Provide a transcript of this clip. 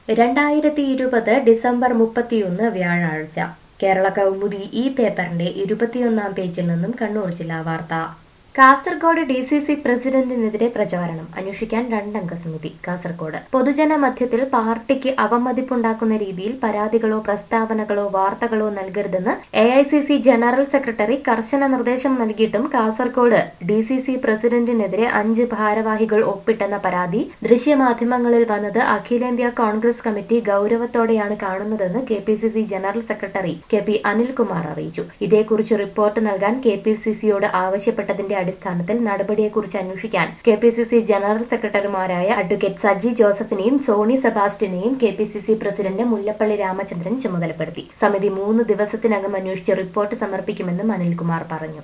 രണ്ടായിരത്തി ഇരുപത് ഡിസംബർ മുപ്പത്തിയൊന്ന് വ്യാഴാഴ്ച കേരള കൗമുദി ഈ പേപ്പറിന്റെ ഇരുപത്തിയൊന്നാം പേജിൽ നിന്നും കണ്ണൂർ ജില്ലാ വാർത്ത കാസർഗോഡ് ഡി സി സി പ്രസിഡന്റിനെതിരെ പ്രചാരണം അന്വേഷിക്കാൻ രണ്ടംഗ സമിതി കാസർഗോഡ് പൊതുജന മധ്യത്തിൽ പാർട്ടിക്ക് അവമതിപ്പുണ്ടാക്കുന്ന രീതിയിൽ പരാതികളോ പ്രസ്താവനകളോ വാർത്തകളോ നൽകരുതെന്ന് A I C C general secretary കർശന നിർദ്ദേശം നൽകിയിട്ടും കാസർഗോഡ് ഡി സി സി പ്രസിഡന്റിനെതിരെ അഞ്ച് ഭാരവാഹികൾ ഒപ്പിട്ടെന്ന പരാതി ദൃശ്യമാധ്യമങ്ങളിൽ വന്നത് അഖിലേന്ത്യാ കോൺഗ്രസ് കമ്മിറ്റി ഗൌരവത്തോടെയാണ് കാണുന്നതെന്ന് K P C C general secretary K P Anilkumar അറിയിച്ചു ഇതേക്കുറിച്ച് റിപ്പോർട്ട് നൽകാൻ കെ പി സി സിയോട് ആവശ്യപ്പെട്ടതിന്റെ അടിസ്ഥാനത്തിൽ നടപടിയെക്കുറിച്ച് അന്വേഷിക്കാൻ K P C C general സെക്രട്ടറിമാരായ അഡ്വക്കേറ്റ് സജി ജോസഫിനെയും സോണി സെബാസ്റ്റിനെയും K P C C president Mullappally Ramachandran ചുമതലപ്പെടുത്തി സമിതി മൂന്ന് ദിവസത്തിനകം അന്വേഷിച്ച് റിപ്പോർട്ട് സമർപ്പിക്കുമെന്നും അനിൽകുമാർ പറഞ്ഞു